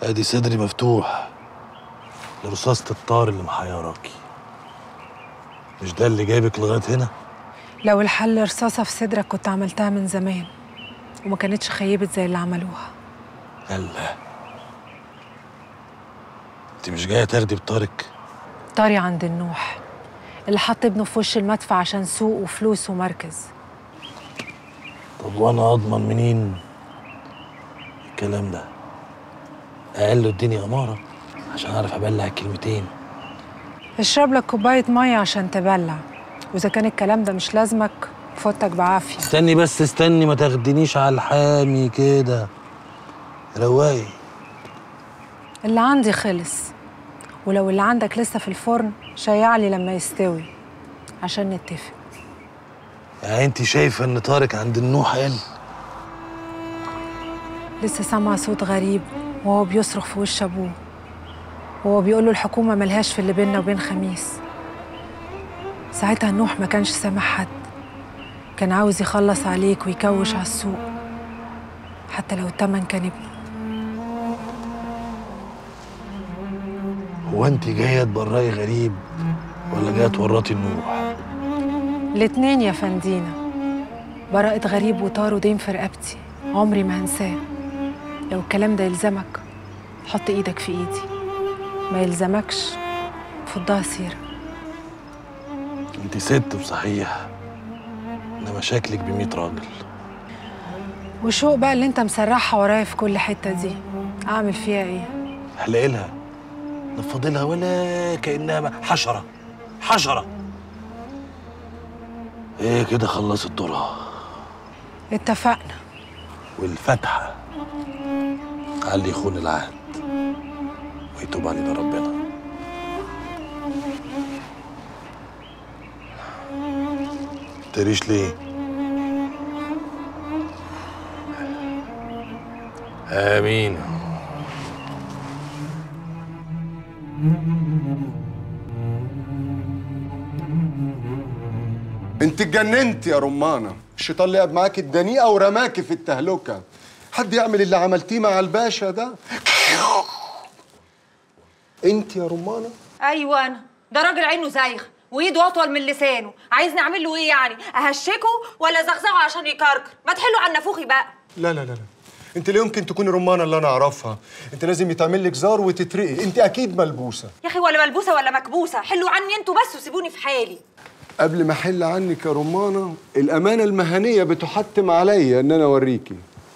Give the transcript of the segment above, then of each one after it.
ادي صدري مفتوح لرصاصة الطار اللي محيراكي مش ده اللي جايبك لغايه هنا لو الحل رصاصة في صدرك كنت عملتها من زمان وما كانتش خيبت زي اللي عملوها يلا انت مش جايه تاخدي بطارك طاري عند النوح اللي حط ابنه في وش المدفع عشان سوق وفلوس ومركز طب وانا اضمن منين الكلام ده اقل اديني اماره عشان اعرف ابلع الكلمتين اشرب لك كوباية مية عشان تبلع وإذا كان الكلام ده مش لازمك فوتك بعافية استني بس استني ما تاخدنيش على الحامي كده رواقي اللي عندي خلص ولو اللي عندك لسه في الفرن شيعلي لما يستوي عشان نتفق يعني انت شايفه ان طارق عند النوح قال لسه سامعة صوت غريب وهو بيصرخ في وش أبوه وهو بيقول له الحكومة ملهاش في اللي بيننا وبين خميس ساعتها نوح ما كانش سامع حد كان عاوز يخلص عليك ويكوش على السوق حتى لو التمن كان ابنه هو انت جايه تبرئي غريب ولا جايه تورطي النوح الاتنين يا فندينا براءة غريب وطار ودين في رقبتي عمري ما هنساه لو الكلام ده يلزمك حط ايدك في ايدي ما يلزمكش فضها سيرة انت ست بصحيح انما شكلك بميت راجل وشوق بقى اللي انت مسرحها ورايا في كل حتة دي اعمل فيها ايه احلق لها نفضلها ولا كانها ما- حشره حشره ايه كده خلصت دورها اتفقنا والفاتحه على اللي يخون العهد ويتوب علينا ربنا تريش ليه امين انت اتجننت يا رمانة الشيطان لعب معاك الدنيئة ورماكي في التهلكة حد يعمل اللي عملتيه مع الباشا ده انت يا رمانة ايوه انا ده راجل عينه زايغه وايده اطول من لسانه عايزني اعمل له ايه يعني اهشكه ولا زغزغه عشان يكركر ما تحلوا عن نافوخي بقى لا لا لا لا انت لا يمكن تكوني رمانة اللي انا اعرفها انت لازم يتعمل لك زار وتترقي انت اكيد ملبوسة يا اخي ولا ملبوسه ولا مكبوسه حلوا عني انتوا بس وسيبوني في حالي قبل ما احل عنك يا رمانة الامانة المهنية بتحتم عليا ان انا اوريكي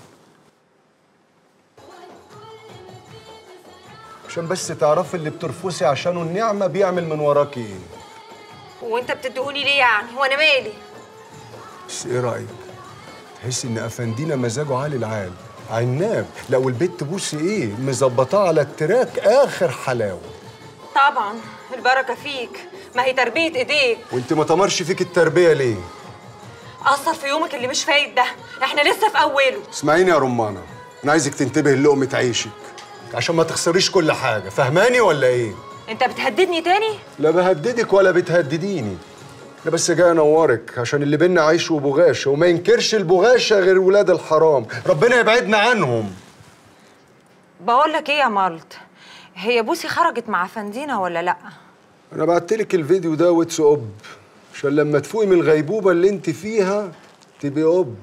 عشان بس تعرفي اللي بترفسي عشانه النعمة بيعمل من وراكي ايه وانت بتدهوني ليه يعني وانا مالي بس ايه رايك تحس ان افندينا مزاجه عالي العال عناب لا والبت بوسي ايه مظبطاه على التراك اخر حلاوه طبعا البركه فيك ما هي تربيه ايديك وانت ما تمرش فيك التربيه ليه اثر في يومك اللي مش فايت ده احنا لسه في اوله اسمعيني يا رمانه انا عايزك تنتبه لقمه عيشك عشان ما تخسريش كل حاجه فهماني ولا ايه انت بتهددني تاني لا بهددك ولا بتهدديني انا بس جاي انورك عشان اللي بينا عيش وبغاشه وما ينكرش البغاشه غير ولاد الحرام ربنا يبعدنا عنهم بقول لك ايه يا مالت هي بوسي خرجت مع فندينا ولا لا انا بعتلك الفيديو ده واتس اب عشان لما تفوقي من الغيبوبه اللي انت فيها تبقي اب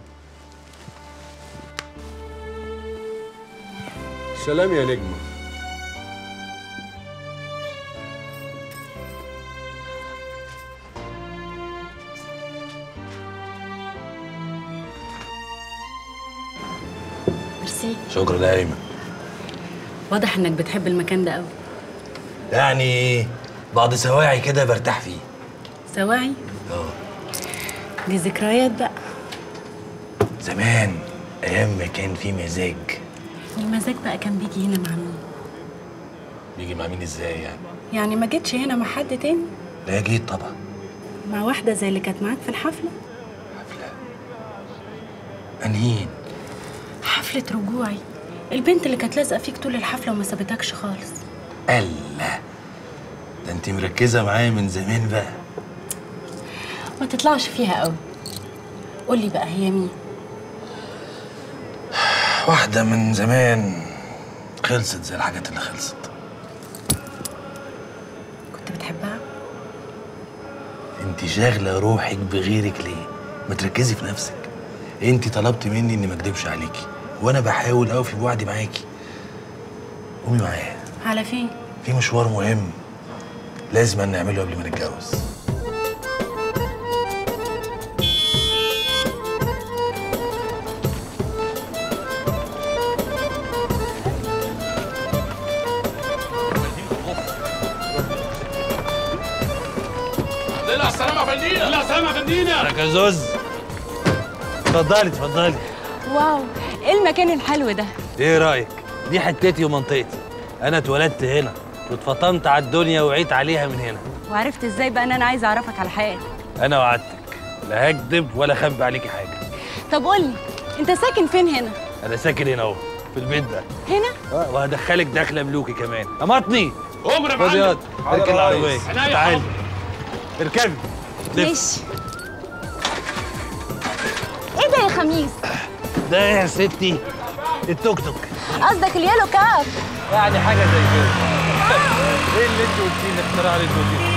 سلام يا نجمه ميرسي شكرا يا ايمن واضح انك بتحب المكان ده قوي يعني بعض سواعي كده برتاح فيه سواعي اه دي ذكريات بقى زمان ايام ما كان في مزاج المزاج بقى كان بيجي هنا مع مين بيجي مع مين ازاي يعني يعني ما جيتش هنا مع حد تاني لا جيت طبعا مع واحده زي اللي كانت معاك في الحفله انهين حفله رجوعي البنت اللي كانت لازقه فيك طول الحفله وما سابتكش خالص الله ده انت مركزه معايا من زمان بقى ما تطلعش فيها قوي قولي بقى هي مين واحده من زمان خلصت زي الحاجات اللي خلصت كنت بتحبها انت شاغله روحك بغيرك ليه ما تركزي في نفسك انت طلبت مني اني ما اكدبش عليكي وانا بحاول اوفي بوعدي معاكي قومي معايا على فين في مشوار مهم لازم أن نعمله قبل ما نتجوز لا السلامة يا فندينا لا السلامة يا فندينا يا زوز اتفضلي اتفضلي واو ايه المكان الحلو ده ايه رايك دي حتتي ومنطقتي انا اتولدت هنا واتفطمت على الدنيا وعيت عليها من هنا وعرفت ازاي بقى ان انا عايزه اعرفك على حياتي انا وعدتك لا هكدب ولا اخبي عليكي حاجه طب قولي انت ساكن فين هنا انا ساكن هنا اهو في البيت ده هنا آه، وهدخلك دخله ملوكي كمان امطني عمر يا خد ياض معلم اركب العربيه عينيا يا تعالي حاضر. اركبي لف. ماشي ايه ده يا خميس ده ايه يا ستي التوك توك قصدك اليالو كاب يعني حاجه زي كده ايه اللي انت قلتيه اللي اخترع لي التوك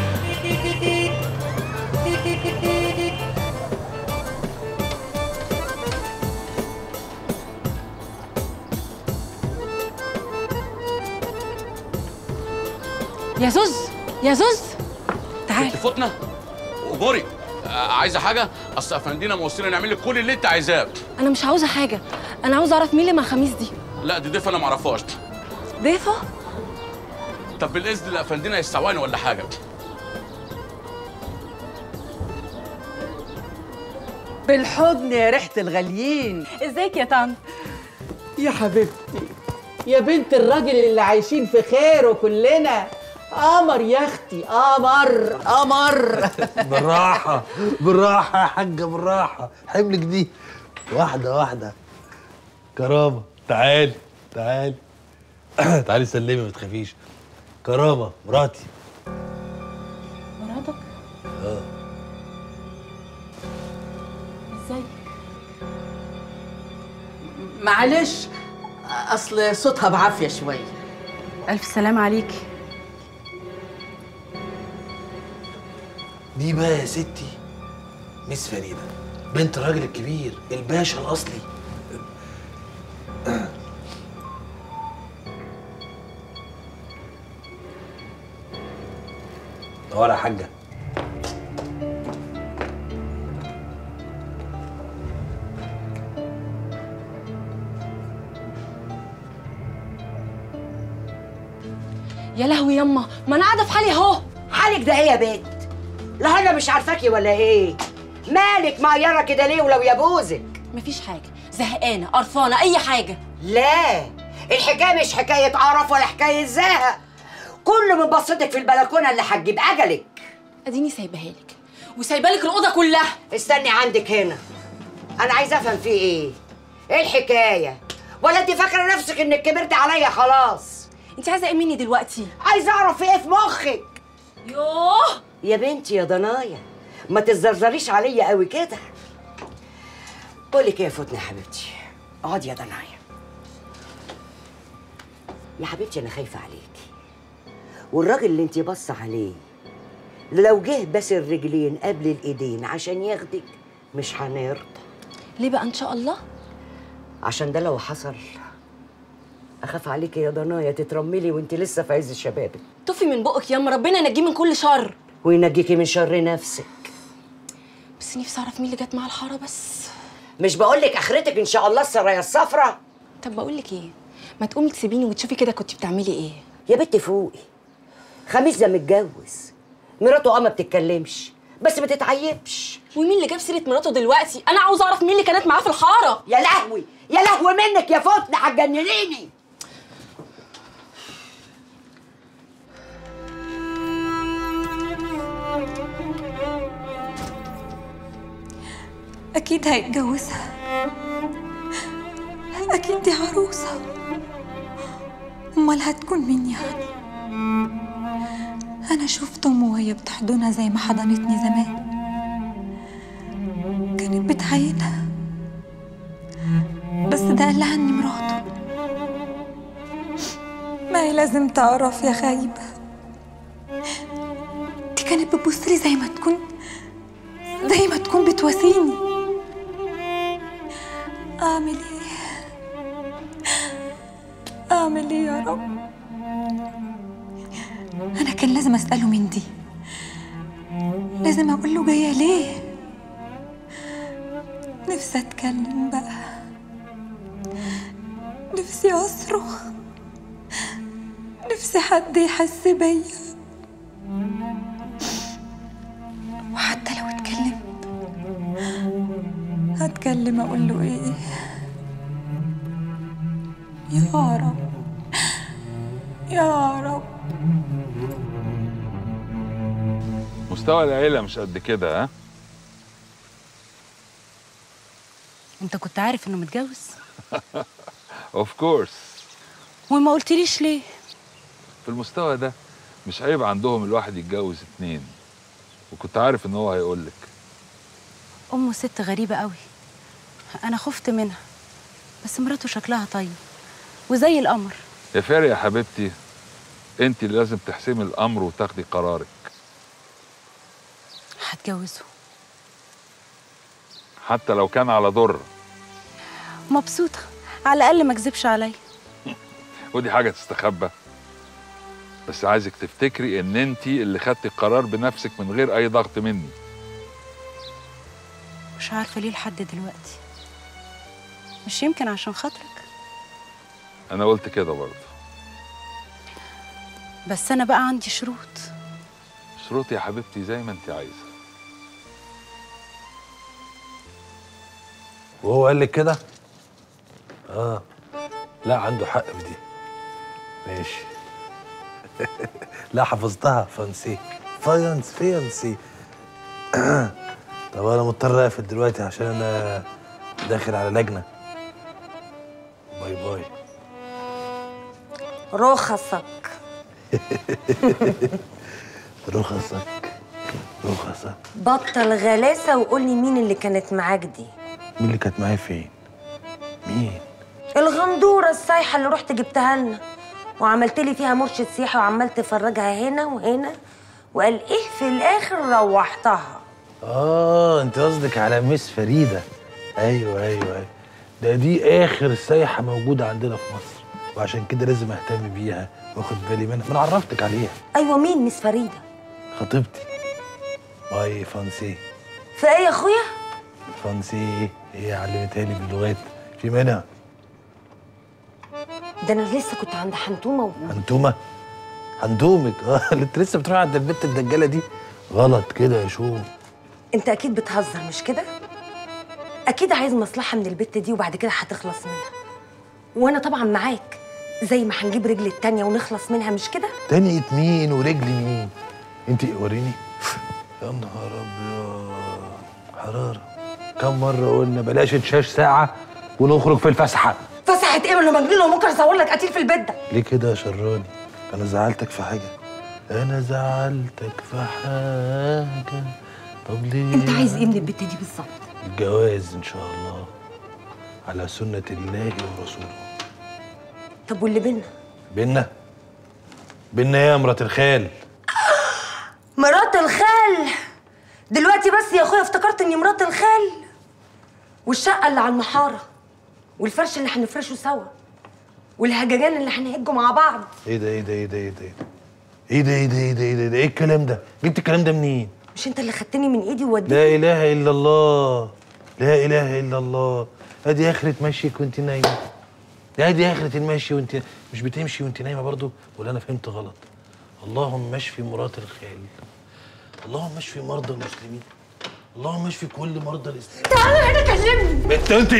يا زوز يا زوز تعال تفوتنا وجوري آه، عايزة حاجة؟ أصل أفندينا موصينا نعمل لك كل اللي أنت عايزاه انا مش عاوزه حاجه انا عاوزه اعرف مين اللي مع خميس دي لا دي ضيفة أنا معرفهاش ضيفه طب بالإذن لأفندينا يستواني ولا حاجة بالحضن يا ريحة الغاليين ازيك يا طنط يا حبيبتي يا بنت الراجل اللي عايشين في خيره كلنا قمر يا اختي قمر قمر بالراحة بالراحة يا حاجة بالراحة حملك دي واحدة واحدة كرامة تعالي تعالي تعالي سلمي ما تخافيش كرامة مراتي مراتك اه ازاي معلش اصل صوتها بعافية شوية الف سلام عليكي دي بقى يا ستي ميس فريدة بنت الراجل الكبير الباشا الأصلي ولا حاجة يا لهوي يما ما انا قاعده في حالي اهو حالك ده ايه يا بنت؟ لا انا مش عارفاكي ولا ايه؟ مالك معيرة كده ليه ولو يبوزك؟ مفيش حاجه زهقانه قرفانه اي حاجه لا الحكاية مش حكاية قرف ولا حكاية زهق كله من بصتك في البلكونة اللي هتجيب أجلك اديني سايباها لك وسايبه لك الاوضه كلها استني عندك هنا أنا عايزة أفهم في إيه؟ إيه الحكاية؟ ولا أنت فاكرة نفسك إنك كبرت عليا خلاص؟ انت عايزه ايه مني دلوقتي عايزة أعرف في إيه في مخك؟ يوه يا بنتي يا ضنايا ما تزرزريش عليا قوي كده بقولك ايه يا فتنة يا حبيبتي اقعدي يا ضنايا يا حبيبتي انا خايفة عليكي والراجل اللي انت باصة عليه لو جه بس الرجلين قبل الايدين عشان ياخدك مش هنرضى ليه بقى ان شاء الله عشان ده لو حصل اخاف عليكي يا ضنايا تترملي وانت لسه في عز شبابك طفي من بقك ياما ربنا ينجيه من كل شر وينجيكي من شر نفسك بس نفسي اعرف مين اللي جت معاه الحاره بس مش بقولك اخرتك ان شاء الله السرايا الصفرا طب بقول لك ايه ما تقومي تسيبيني وتشوفي كده كنت بتعملي ايه يا بنت فوقي خميس ده متجوز مراته اه ما بتتكلمش بس ما تتعيبش ومين اللي جاب سيره مراته دلوقتي انا عاوزه اعرف مين اللي كانت معاه في الحاره يا لهوي يا لهوي منك يا فتنة هتجننيني أكيد هيتجوزها أكيد دي عروسة أمال هتكون مين يعني أنا شفت أمه وهي بتحضنها زي ما حضنتني زمان كانت بتعينها بس ده قال لها إني مراته ما هي لازم تعرف يا خايبة دي كانت بتبصلي زي ما تكون زي ما تكون بتواسيني أعمل إيه أعمل إيه يا رب أنا كان لازم أسأله من دي لازم أقول له جاية ليه نفسي أتكلم بقى نفسي أصرخ نفسي حد يحس بيا وحتى لو اتكلمت هتكلم أقول له إيه يا رب يا رب مستوى العيلة مش قد كده ها انت كنت عارف انه متجوز اوف كورس وما قلتليش ليه في المستوى ده مش عيب عندهم الواحد يتجوز اتنين وكنت عارف ان هو هيقولك امه ست غريبه قوي انا خفت منها بس مراته شكلها طيب وزي القمر يا فاري يا حبيبتي انت اللي لازم تحسمي الامر وتاخدي قرارك هتجوزه حتى لو كان على ضر مبسوطه على الاقل ما كذبش عليا ودي حاجه تستخبى بس عايزك تفتكري ان انت اللي خدتي القرار بنفسك من غير اي ضغط مني مش عارفه ليه لحد دلوقتي مش يمكن عشان خاطرك انا قلت كده برضه بس انا بقى عندي شروط شروطي يا حبيبتي زي ما انت عايزه وهو قال لك كده اه لا عنده حق في دي ماشي لا حفظتها فانسي فاينس فيانسي طب انا مضطر اقفل دلوقتي عشان انا داخل على لجنه باي باي رخصك رخصك رخصك بطل غلاسة وقول لي مين اللي كانت معاك دي مين اللي كانت معايا فين مين الغندورة السايحة اللي رحت جبتها لنا وعملت لي فيها مرشد سياحي وعمال تفرجها هنا وهنا وقال ايه في الاخر روحتها اه انت قصدك على مس فريده ايوه ايوه ايوه ده دي اخر سايحه موجوده عندنا في مصر وعشان كده لازم اهتم بيها واخد بالي منها ما انا عرفتك عليها ايوه مين مس فريدة خطيبتي باي فانسي في ايه يا اخويا فانسي هي علمتها لي باللغات في منها ده انا لسه كنت عند حنتومة و... حنتومه حنتومك اه اللي انت لسه بتروح عند البت الدجاله دي غلط كده يا شو انت اكيد بتهزر مش كده اكيد عايز مصلحة من البت دي وبعد كده هتخلص منها وانا طبعا معاك زي ما هنجيب رجل التانية ونخلص منها مش كده تانية مين ورجل مين انت وريني يا نهار ابيض حراره كم مره قلنا بلاش تشاش ساعه ونخرج في الفسحه فسحت ايه ولا مجنون وممكن اصور لك قتيل في البيت ده ليه كده يا شراني انا زعلتك في حاجه انا زعلتك في حاجه طب ليه انت عايز ايه من البت دي بالظبط الجواز ان شاء الله على سنه الله ورسوله طب واللي بينا بينا بينا يا مرات الخال مرات الخال دلوقتي بس يا اخويا افتكرت اني مرات الخال والشقه اللي على المحاره والفرش اللي هنفرشه سوا والهججان اللي هنهجه مع بعض ايه ده ايه ده ايه ده ايه ده ايه ده ايه ده ايه ده ايه ده, إيه, ده؟ إيه الكلام ده جبت الكلام ده منين مش انت اللي خدتني من ايدي ووديتني لا اله الا الله لا اله الا الله ادي اخرة مشيك وانت نايمه ادي اخرة المشي وانت مش بتمشي وانت نايمه برضو ولا انا فهمت غلط اللهم اشفي مرات الخال اللهم اشفي مرضى المسلمين اللهم اشفي كل مرضى الاسلام تعالى هنا كلمني بنت انت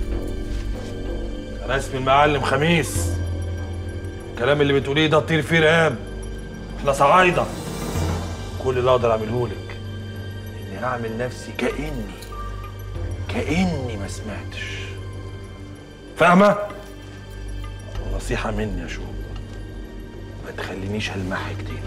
انا اسمي المعلم خميس الكلام اللي بتقوليه ده طير فيه رقاب احنا صعايده كل اللي اقدر اعمله لك اني هعمل نفسي كاني كاني ما سمعتش فاهمه نصيحه مني يا شو ما تخلينيش هلمحك تاني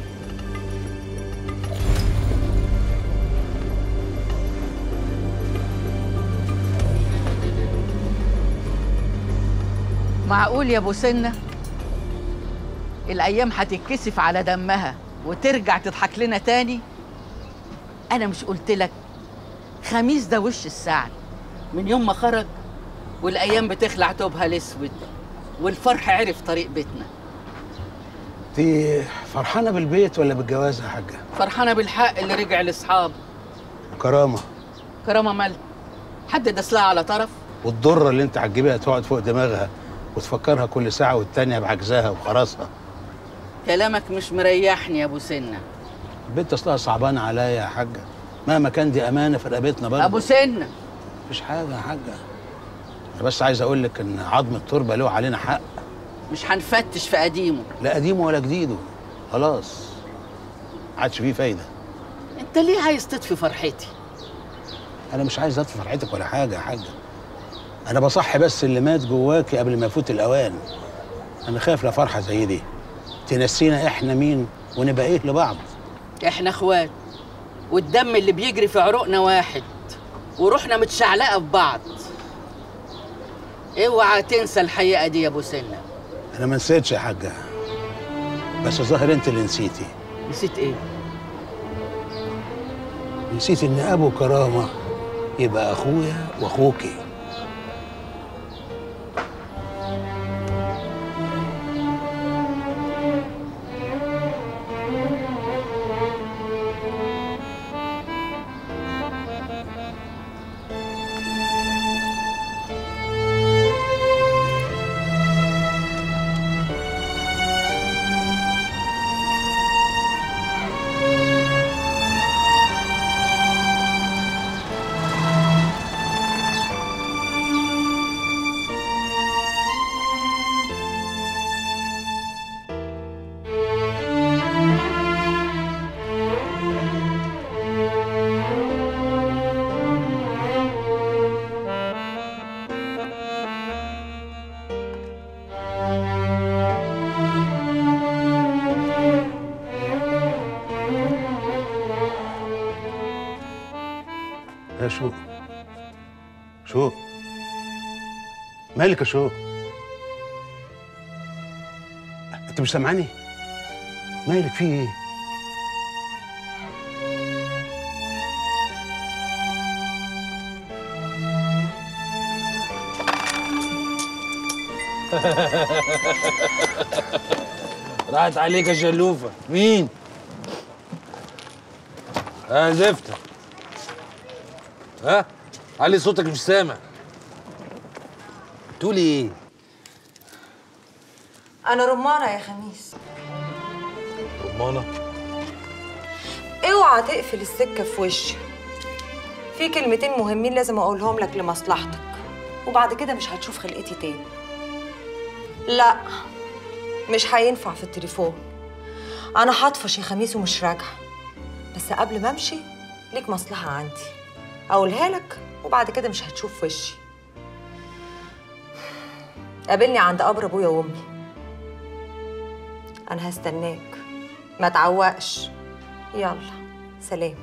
معقول يا ابو سنه الايام هتتكسف على دمها وترجع تضحك لنا تاني انا مش قلت لك خميس ده وش السعد من يوم ما خرج والايام بتخلع توبها الاسود والفرح عرف طريق بيتنا انت فرحانه بالبيت ولا بالجواز يا حاجه فرحانه بالحق اللي رجع لاصحابه كرامه كرامه مال حد دسلها على طرف والضره اللي انت هتجيبيها تقعد فوق دماغها وتفكرها كل ساعه والتانيه بعجزها وخراسها كلامك مش مريحني يا ابو سنه البنت اصلها صعبانه عليا يا حاجه مهما كان دي امانه في رقبتنا برضه ابو سنه مفيش حاجه يا حاجه انا بس عايز اقول لك ان عظم التربه له علينا حق مش هنفتش في قديمه لا قديمه ولا جديده خلاص ما عادش فيه فايده انت ليه عايز تطفي فرحتي انا مش عايز اطفي فرحتك ولا حاجه يا حاجه انا بصحي بس اللي مات جواكي قبل ما يفوت الاوان انا خايف لفرحه زي دي تنسينا احنا مين ونبقى ايه لبعض احنا اخوات والدم اللي بيجري في عروقنا واحد وروحنا متشعلقه في بعض اوعى تنسى الحقيقه دي يا ابو سنه انا ما نسيتش يا حاجه بس الظاهر انت اللي نسيتي نسيت ايه نسيت ان ابو كرامه يبقى اخويا واخوكي يا شو شو مالك يا شو انت مش سامعني مالك في ايه راحت عليك يا شلوفه مين ها زفته ها علي صوتك مش سامع تقولي ايه انا رمانه يا خميس رمانه اوعى تقفل السكه في وشي في كلمتين مهمين لازم اقولهم لك لمصلحتك وبعد كده مش هتشوف خلقتي تاني لا مش هينفع في التليفون انا هطفش يا خميس ومش راجعه بس قبل ما امشي ليك مصلحه عندي اقولها لك وبعد كده مش هتشوف وشي قابلني عند قبر ابويا وامي انا هستناك ما تعوقش يلا سلام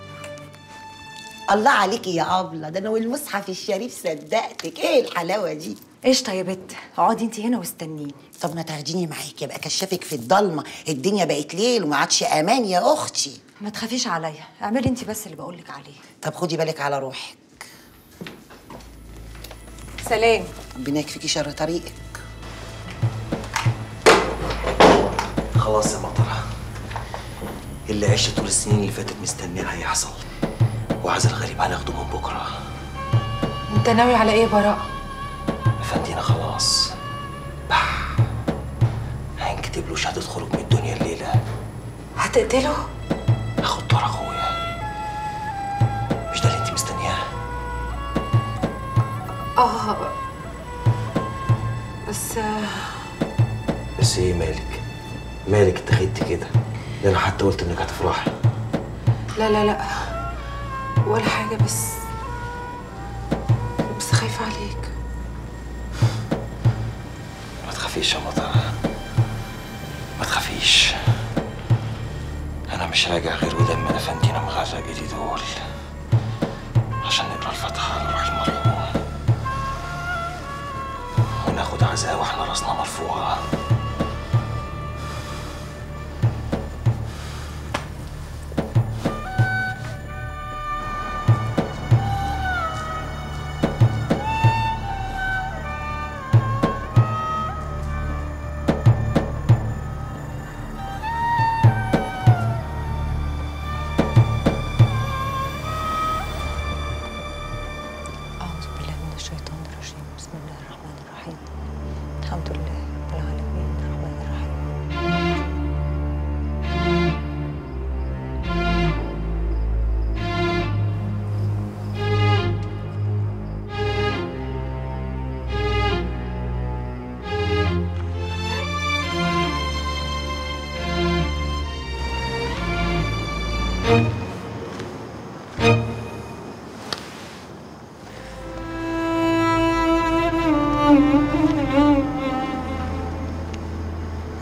الله عليكي يا أبلة ده أنا والمصحف الشريف صدقتك إيه الحلاوة دي قشطة يا بت اقعدي انت هنا واستنيني طب ما تاخديني معاكي ابقى كشافك في الضلمه الدنيا بقت ليل وما عادش امان يا اختي ما تخافيش عليا اعملي انت بس اللي بقولك عليه طب خدي بالك على روحك سلام ربنا يكفيكي شر طريقك خلاص يا مطرة اللي عشت طول السنين اللي فاتت مستنيه هيحصل وعزل الغريب هناخده من بكره انت ناوي على ايه براء افندينا خلاص بح هنكتب له شهاده خروج من الدنيا الليله هتقتله اخد دور اخويا مش ده اللي انت مستنياه اه بس بس ايه مالك مالك اتخذتي كده ده انا حتى قلت انك هتفرحي لا لا لا ولا حاجة بس بس خايفة عليك ما تخافيش يا مطر ما تخافيش انا مش راجع غير ودم افندينا مغرق ايدي دول عشان نقرا الفاتحه على روح المرحوم وناخد عزاء واحنا راسنا مرفوعه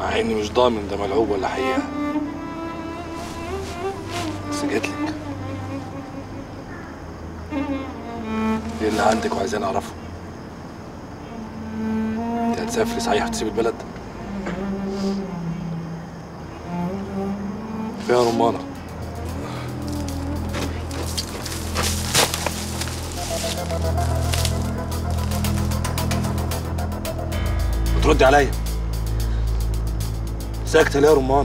مع اني مش ضامن ده ملعوب ولا حقيقه بس جيتلك ايه اللي عندك وعايزين اعرفه انت هتسافري صحيح وتسيب البلد فيها رمانه بتردي عليا ساكتة ليه يا رمانة؟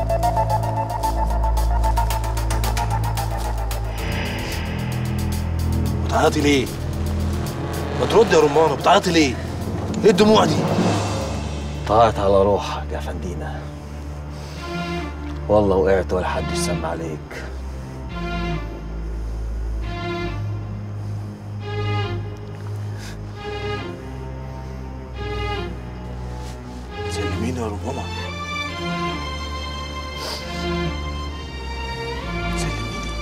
بتعيطي ليه؟ ما تردي يا رمانة بتعيطي ليه؟ ايه الدموع دي؟ طلعت على روحك يا فندينا والله وقعت ولا حد يسمع عليك سلميني يا رمانة سلميني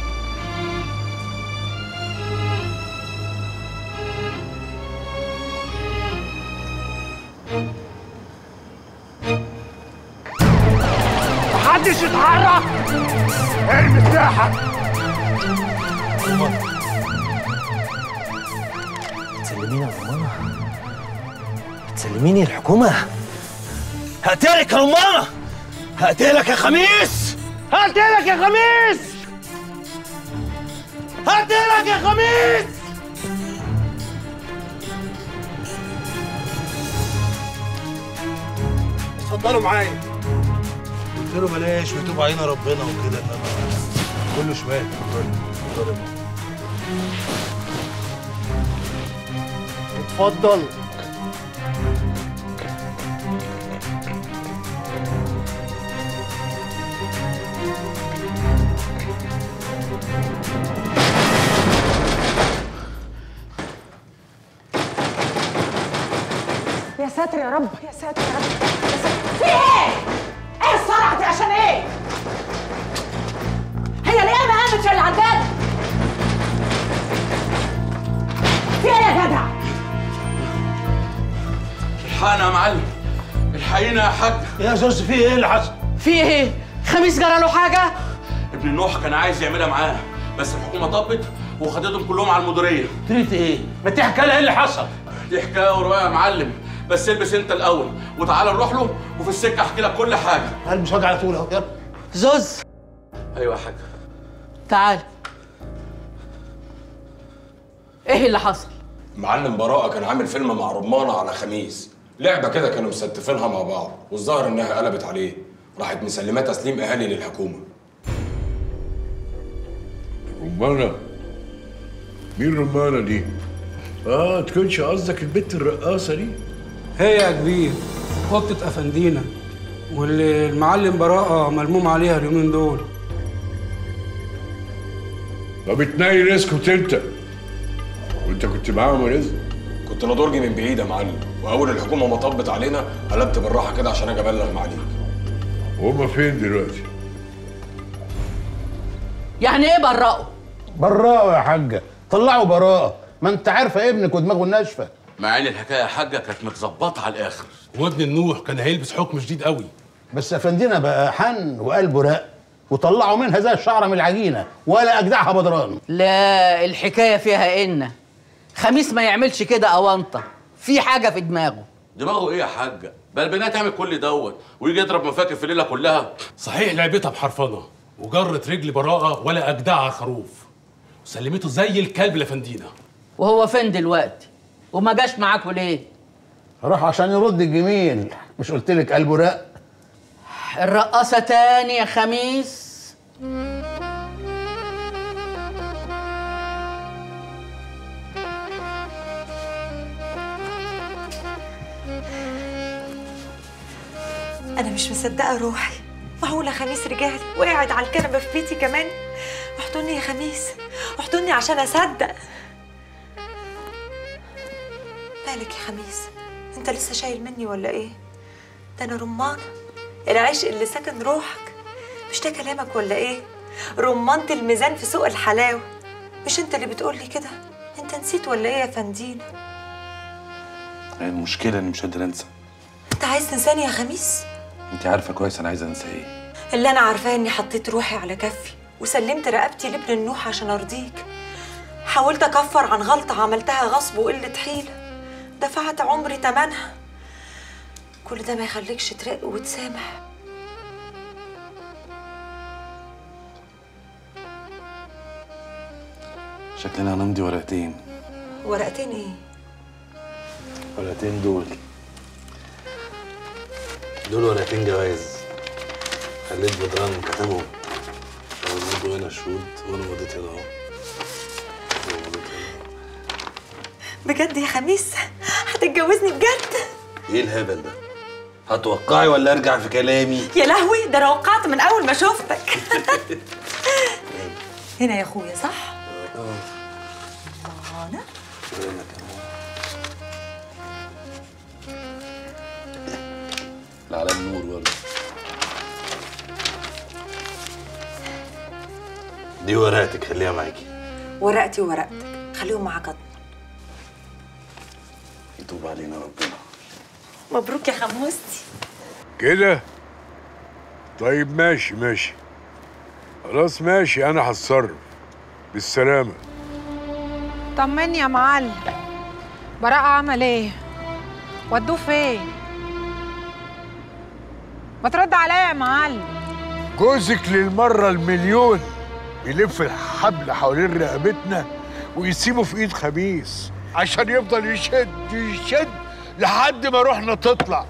محدش يتحرك ارمي سلاحك تسلميني يا رمانة تسلميني الحكومة هقتلك يا رمانة هقتلك يا خميس هقتلك يا خميس هقتلك يا خميس اتفضلوا معايا قلت له بلاش ويتوب علينا ربنا وكده انما كله شويه اتفضلوا اتفضلوا اتفضل يا ساتر يا رب يا ساتر يا رب في ايه؟ ايه الصرعة دي عشان ايه؟ هي ليه ما قامتش اللي على الباب؟ في ايه يا جدع؟ الحقنا يا معلم الحقينا يا حاج يا زوز في ايه اللي حصل؟ في ايه؟ خميس جرى له حاجة؟ ابن نوح كان عايز يعملها معاه بس الحكومه طبت وخدتهم كلهم على المديريه تريد ايه؟ ما تحكي لها ايه اللي حصل؟ دي حكايه وروايه يا معلم بس البس انت الاول وتعالى نروح له وفي السكه احكي لك كل حاجه قلبي مش واجع على طول اهو يلا زوز ايوه يا حاج تعال ايه اللي حصل؟ معلم براءة كان عامل فيلم مع رمانة على خميس لعبة كده كانوا مستفينها مع بعض والظاهر انها قلبت عليه راحت مسلماه تسليم اهالي للحكومة رمانة مين رمانة دي؟ اه تكونش قصدك البت الرقاصة دي؟ هي يا كبير خطة أفندينا واللي المعلم براءة ملموم عليها اليومين دول طب اتنين اسكت انت وانت كنت معاهم يا رزق كنت نضرجي من بعيد يا معلم واول الحكومة ما طبت علينا قلبت بالراحة كده عشان اجي ابلغ معاليك وهما فين دلوقتي؟ يعني ايه برقوا؟ براءة يا حاجة طلعوا براءة ما انت عارفة ابنك ودماغه ناشفة مع ان الحكايه يا حاجه كانت متظبطه على الاخر وابن النوح كان هيلبس حكم شديد قوي بس افندينا بقى حن وقلبه رق وطلعوا منها زي الشعره من العجينه ولا اجدعها بدران لا الحكاية فيها إن خميس ما يعملش كده أونطة في حاجة في دماغه دماغه ايه يا حاجه بل البنات تعمل كل دوت ويجي يضرب مفاكر في الليله كلها صحيح لعبتها بحرفنه وجرت رجل براءة ولا أجدعها خروف وسلمته زي الكلب لفندينا وهو فين دلوقتي؟ وما جاش معاكوا ليه؟ راح عشان يرد الجميل مش قلت لك قلبه رق الرقاصة تاني يا خميس انا مش مصدقه روحي معقوله خميس رجالي وقاعد على الكنبه في بيتي كمان احضني يا خميس احضني عشان اصدق مالك يا خميس انت لسه شايل مني ولا ايه ده انا رمانه العشق اللي سكن روحك مش ده كلامك ولا ايه رمانة الميزان في سوق الحلاوه مش انت اللي بتقولي كده انت نسيت ولا ايه يا فندينا المشكله اني مش قادر انسى انت عايز تنساني يا خميس انت عارفه كويس انا عايز انسى ايه اللي انا عارفاه اني حطيت روحي على كفي وسلمت رقبتي لابن النوح عشان ارضيك حاولت اكفر عن غلطه عملتها غصب وقله حيله دفعت عمري تمنها كل ده ما يخليكش ترق وتسامح شكلنا هنمضي ورقتين ورقتين ايه ورقتين دول دول ورقتين جواز خليت بدران كتبهم موجود هنا شهود وانا مضيت هنا اهو وأنا مضيت هنا. بجد يا خميس هتتجوزني بجد ايه الهبل ده هتوقعي ولا ارجع في كلامي يا لهوي ده انا وقعت من اول ما شفتك هنا يا اخويا صح اه انا هنا كمان العلم نور برضه دي ورقتك خليها معاكي ورقتي وورقتك خليهم معاك أضمن. يتوب علينا ربنا مبروك يا خموستي كده طيب ماشي ماشي خلاص ماشي انا هتصرف بالسلامه طمني يا معلم براءة عمل ايه؟ ودوه فين؟ ما ترد عليا يا معلم جوزك للمره المليون يلف الحبل حوالين رقبتنا ويسيبه في ايد خميس عشان يفضل يشد يشد لحد ما روحنا تطلع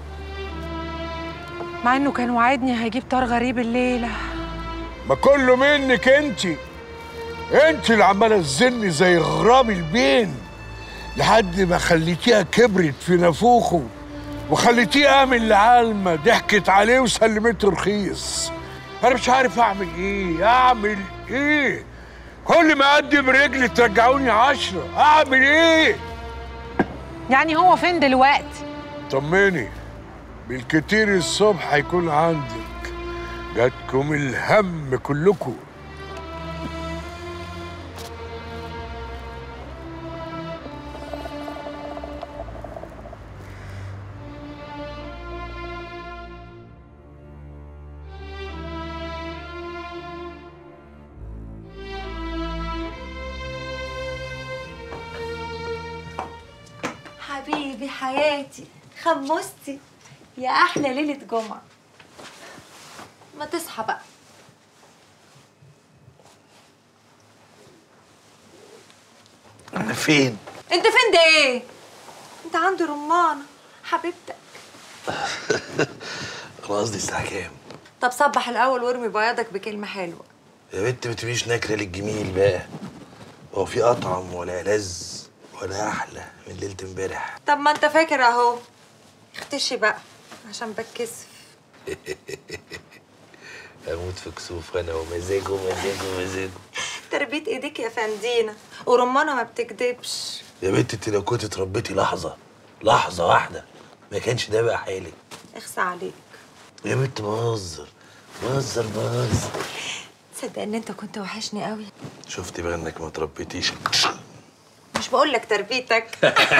مع انه كان وعدني هيجيب طار غريب الليلة ما كله منك انت انت اللي عماله تزني زي غراب البين لحد ما خليتيها كبرت في نافوخه وخليتيه امن لعالمه ضحكت عليه وسلمته رخيص انا مش عارف اعمل ايه اعمل ايه كل ما اقدم رجلي ترجعوني عشرة اعمل ايه يعني هو فين دلوقتي؟ طمني بالكتير الصبح هيكون عندك جاتكم الهم كلكم حبيبي حياتي خمستي يا احلى ليله جمعه ما تصحى بقى انا فين انت فين ده ايه انت عند رمانه حبيبتك انا قصدي الساعه كام طب صبح الاول وارمي بياضك بكلمه حلوه يا بنت ما تبقيش ناكره للجميل بقى هو في اطعم ولا ألذ ولا احلى من ليله امبارح طب ما انت فاكر اهو اختشي بقى عشان بتكسف اموت في كسوف انا ومزاجه ومزاجه ومزاجه تربية ايديك يا فندينا ورمانه ما بتكدبش يا بنت انت لو كنت اتربيتي لحظه لحظه واحده ما كانش ده بقى حالك اخسى عليك يا بنت بهزر بهزر بهزر تصدق ان انت كنت وحشني قوي شفتي بقى انك ما تربيتيش مش بقول لك تربيتك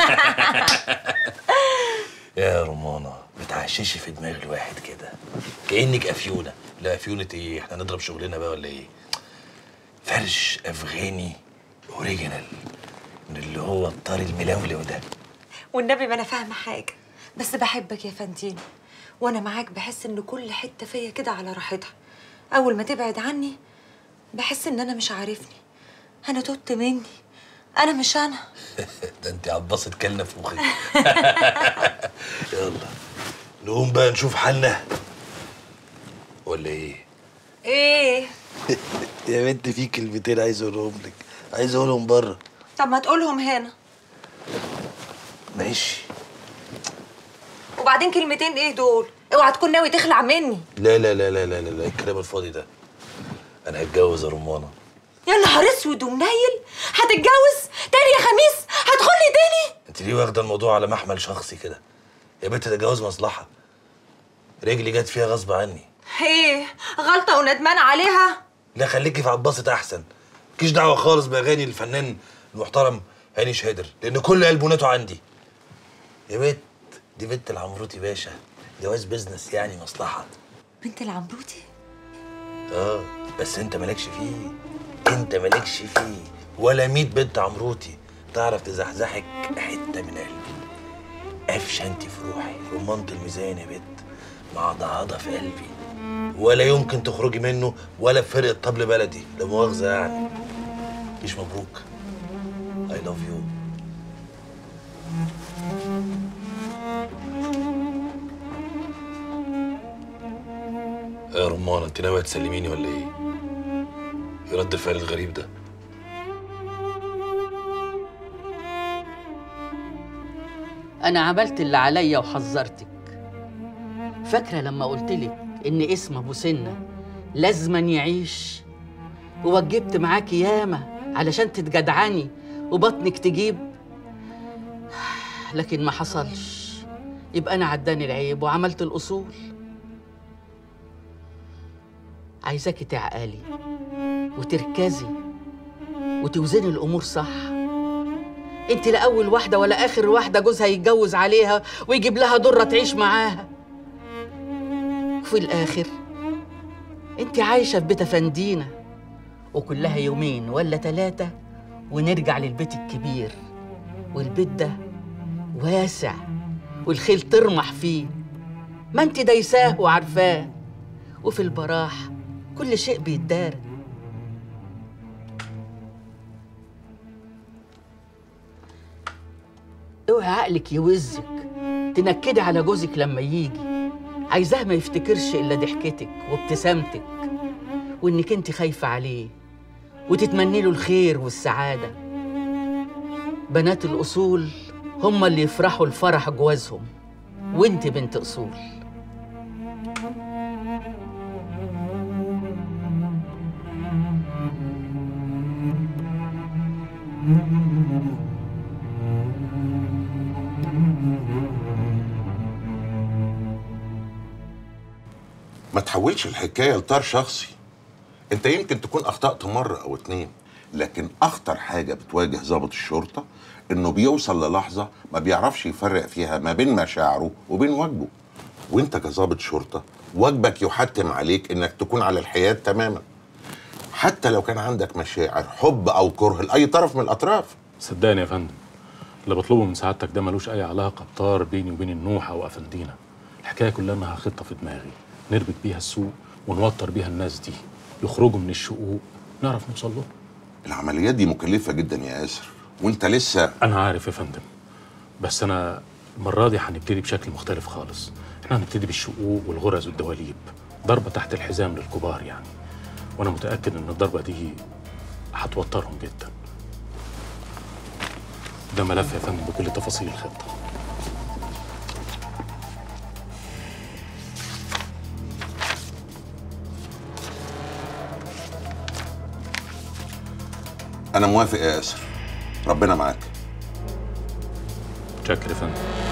يا رمانة بتعششي في دماغ الواحد كده كأنك أفيونة لا أفيونة إيه إحنا نضرب شغلنا بقى ولا إيه فرش أفغاني أوريجينال من اللي هو الطاري الملولو ده والنبي ما انا فاهمه حاجه بس بحبك يا فندينا وانا معاك بحس ان كل حته فيا كده على راحتها اول ما تبعد عني بحس ان انا مش عارفني انا تهت مني انا مش انا ده أنت عباصة كلنا في مخك يلا نقوم بقى نشوف حالنا ولا إيه ايه يا بنت في كلمتين عايز أقولهم لك عايز أقولهم بره طب ما تقولهم هنا ماشي وبعدين كلمتين ايه دول اوعى تكون ناوي تخلع مني لا لا لا لا لا لا, لا. الكلام الفاضي ده أنا هتجوز يا رمانة يا نهار اسود ومنيل هتتجوز تاني يا خميس هتخوني تاني انت ليه واخده الموضوع على محمل شخصي كده يا بنت ده جواز مصلحه رجلي جت فيها غصب عني ايه غلطه وندمان عليها لا خليكي في عباسة احسن مالكيش دعوه خالص باغاني الفنان المحترم هاني شادر لان كل البوماته عندي يا بنت دي بنت العمروتي باشا جواز بيزنس يعني مصلحه بنت العمروتي اه بس انت مالكش فيه انت مالكش فيه ولا ميت بنت عمروتي تعرف تزحزحك حته من قلبي قفشه انت في روحي رمانة الميزان يا بت معضعضه في قلبي ولا يمكن تخرجي منه ولا بفرقه طبل بلدي لا مؤاخذه يعني مش مبروك اي لاف يو يا رمانة انت ناوية تسلميني ولا ايه؟ ايه رد الفعل الغريب ده؟ انا عملت اللي عليا وحذرتك فاكره لما قلتلك ان اسم ابو سنه لازما يعيش ووجبت معاكي ياما علشان تتجدعني وبطنك تجيب لكن ما حصلش يبقى انا عداني العيب وعملت الاصول عايزاكي تعقلي وتركزي وتوزني الامور صح انت لا اول واحده ولا اخر واحده جوزها يتجوز عليها ويجيب لها ضره تعيش معاها وفي الاخر انت عايشه في بيت افندينا وكلها يومين ولا ثلاثه ونرجع للبيت الكبير والبيت ده واسع والخيل ترمح فيه ما انت دايساه وعارفاه وفي البراح كل شيء بيتدار اوعي عقلك يوزك تنكدي على جوزك لما يجي عايزاه ما يفتكرش الا ضحكتك وابتسامتك وانك انت خايفه عليه وتتمني له الخير والسعاده بنات الاصول هم اللي يفرحوا لفرح جوازهم وانت بنت اصول ما تحولش الحكايه لطار شخصي انت يمكن تكون اخطات مره او اتنين لكن اخطر حاجه بتواجه ضابط الشرطه انه بيوصل للحظه ما بيعرفش يفرق فيها ما بين مشاعره وبين واجبه وانت كظابط شرطه واجبك يحتم عليك انك تكون على الحياد تماما حتى لو كان عندك مشاعر حب او كره لاي طرف من الاطراف صدقني يا فندم اللي بطلبه من سعادتك ده ملوش اي علاقه بطار بيني وبين النوح او افندينا الحكايه كلها انها خطه في دماغي نربك بيها السوق ونوتر بيها الناس دي يخرجوا من الشقوق نعرف نوصل لهم العمليات دي مكلفه جدا يا ياسر وانت لسه انا عارف يا فندم بس انا المره دي هنبتدي بشكل مختلف خالص احنا هنبتدي بالشقوق والغرز والدواليب ضربه تحت الحزام للكبار يعني وانا متاكد ان الضربه دي هتوترهم جدا ده ملف يا فندم بكل تفاصيل الخطه انا موافق يا ياسر ربنا معاك متشكر يا فندم